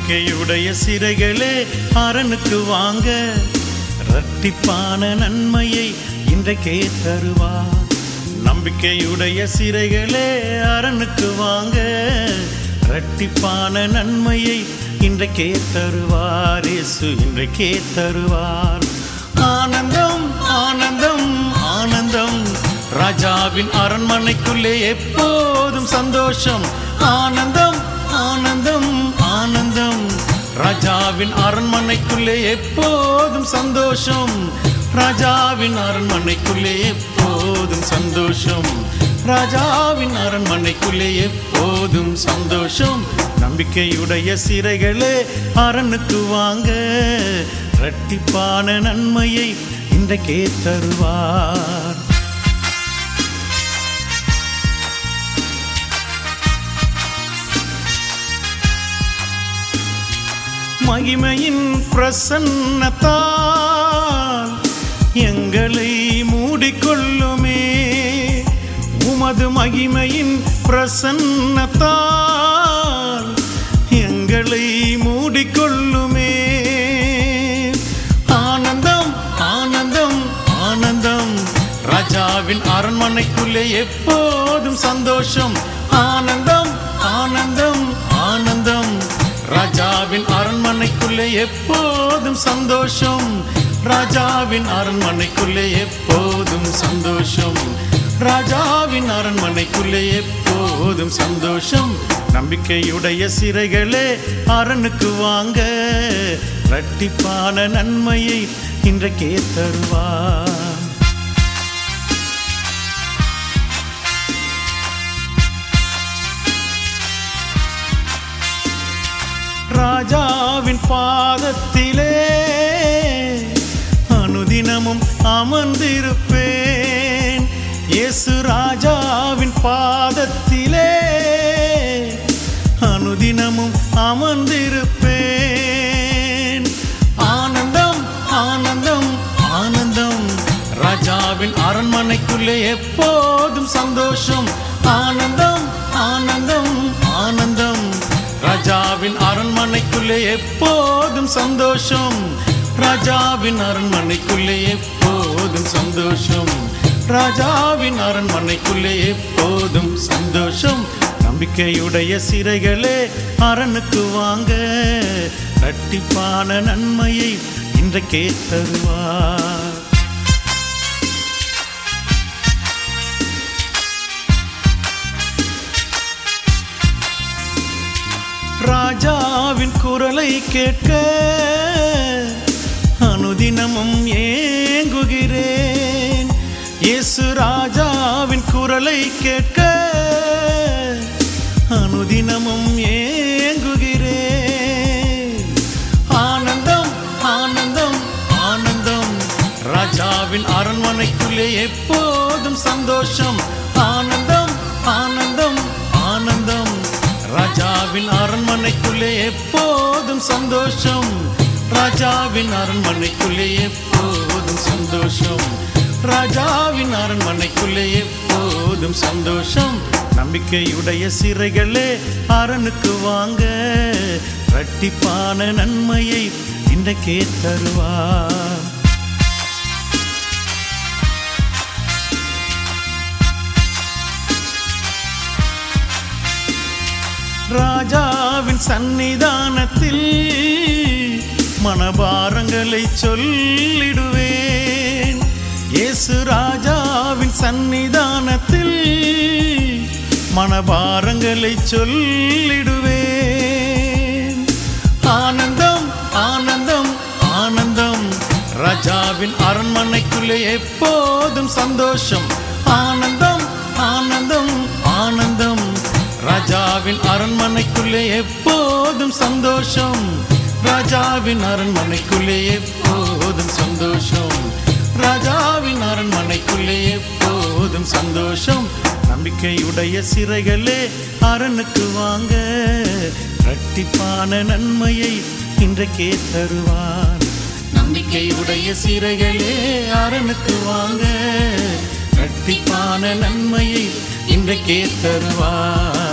நம்பிக்கையுடைய சிறைகளே அரணுக்கு வாங்க இரட்டிப்பான நன்மையை இன்றைக்கே தருவார் நம்பிக்கையுடைய சிறைகளே அரணுக்கு வாங்க இரட்டிப்பான நன்மையை இன்றைக்கே தருவார் இயேசு இன்றைக்கே தருவார் ஆனந்தம் ஆனந்தம் ஆனந்தம் ராஜாவின் அரண்மனைக்குள்ளே எப்போதும் சந்தோஷம் ஆனந்தம் ஆனந்தம் ஆனந்தம் ராஜாவின் அரண்மனைக்குள்ளே எப்போதும் சந்தோஷம் ராஜாவின் அரண்மனைக்குள்ளே எப்போதும் சந்தோஷம் ராஜாவின் அரண்மனைக்குள்ளே எப்போதும் சந்தோஷம் நம்பிக்கையுடைய சிறைகளே அரணுக்கு வாங்க இரட்டிப்பான நன்மையை இன்றைக்கே தருவார் மகிமையின் பிரசன்னத்தால் எங்களை மூடிக்கொள்ளுமே உமது மகிமையின் பிரசன்னத்தால் எங்களை மூடிக்கொள்ளுமே ஆனந்தம் ஆனந்தம் ஆனந்தம் ராஜாவின் அரண்மனைக்குள்ளே எப்போதும் சந்தோஷம் ஆனந்தம் ஆனந்தம் ஆனந்தம் ராஜாவின் அரண்மனைக்குள்ளே எப்போதும் சந்தோஷம் ராஜாவின் அரண்மனைக்குள்ளே எப்போதும் சந்தோஷம் ராஜாவின் அரண்மனைக்குள்ளே எப்போதும் சந்தோஷம் நம்பிக்கையுடைய சிறைகளே அரணுக்கு வாங்க இரட்டிப்பான நன்மையை இன்றைக்கே தருவார் ராஜாவின் பாதத்திலே அனுதினமும் அமர்ந்திருப்பேன் இயேசு ராஜாவின் பாதத்திலே அனுதினமும் அமர்ந்திருப்பேன் ஆனந்தம் ஆனந்தம் ஆனந்தம் ராஜாவின் அரண்மனைக்குள்ளே எப்போதும் சந்தோஷம் ஆனந்தம் ஆனந்தம் ஆனந்தம் ராஜாவின் அரண்மனைக்குள்ளே எப்போதும் சந்தோஷம் ராஜாவின் அரண்மனைக்குள்ளே எப்போதும் சந்தோஷம் ராஜாவின் அரண்மனைக்குள்ளே எப்போதும் சந்தோஷம் நம்பிக்கையுடைய சிறைகளே அரணுக்கு வாங்க இரட்டிப்பான நன்மையை இன்றைக்கே தருவார் ராஜாவின் குரலை கேட்க அனுதினமும் ஏங்குகிறேன் இயேசு ராஜாவின் குரலை கேட்க அனுதினமும் ஏங்குகிறேன் ஆனந்தம் ஆனந்தம் ஆனந்தம் ராஜாவின் அரண்மனைக்குள்ளே எப்போதும் சந்தோஷம் ஆனந்தம் ஆனந்தம் ஆனந்தம் ராஜாவின் அரண்மனைக்குள்ளே எப்போதும் சந்தோஷம் ராஜாவின் அரண்மனைக்குள்ளே எப்போதும் சந்தோஷம் ராஜாவின் அரண்மனைக்குள்ளே எப்போதும் சந்தோஷம் நம்பிக்கையுடைய சிறைகளே அரணுக்கு வாங்க இரட்டிப்பான நன்மையை இன்றைக்கே தருவார் ராஜாவின் சந்நிதானத்தில் மனபாரங்களை சொல்லிடுவேன் இயேசு ராஜாவின் சந்நிதானத்தில் மனபாரங்களை சொல்லிடுவேன் ஆனந்தம் ஆனந்தம் ஆனந்தம் ராஜாவின் அரண்மனைக்குள்ளே எப்போதும் சந்தோஷம் ஆனந்தம் ஆனந்தம் ஆனந்தம் ராஜாவின் அரண்மனைக்குள்ளே எப்போதும் சந்தோஷம் ராஜாவின் அரண்மனைக்குள்ளே எப்போதும் சந்தோஷம் ராஜாவின் அரண்மனைக்குள்ளே எப்போதும் சந்தோஷம் நம்பிக்கையுடைய சிறைகளே அரணுக்கு வாங்க இரட்டிப்பான நன்மையை இன்றைக்கே தருவார் நம்பிக்கையுடைய சிறைகளே அரணுக்கு வாங்க இரட்டிப்பான நன்மையை இன்றைக்கே தருவார்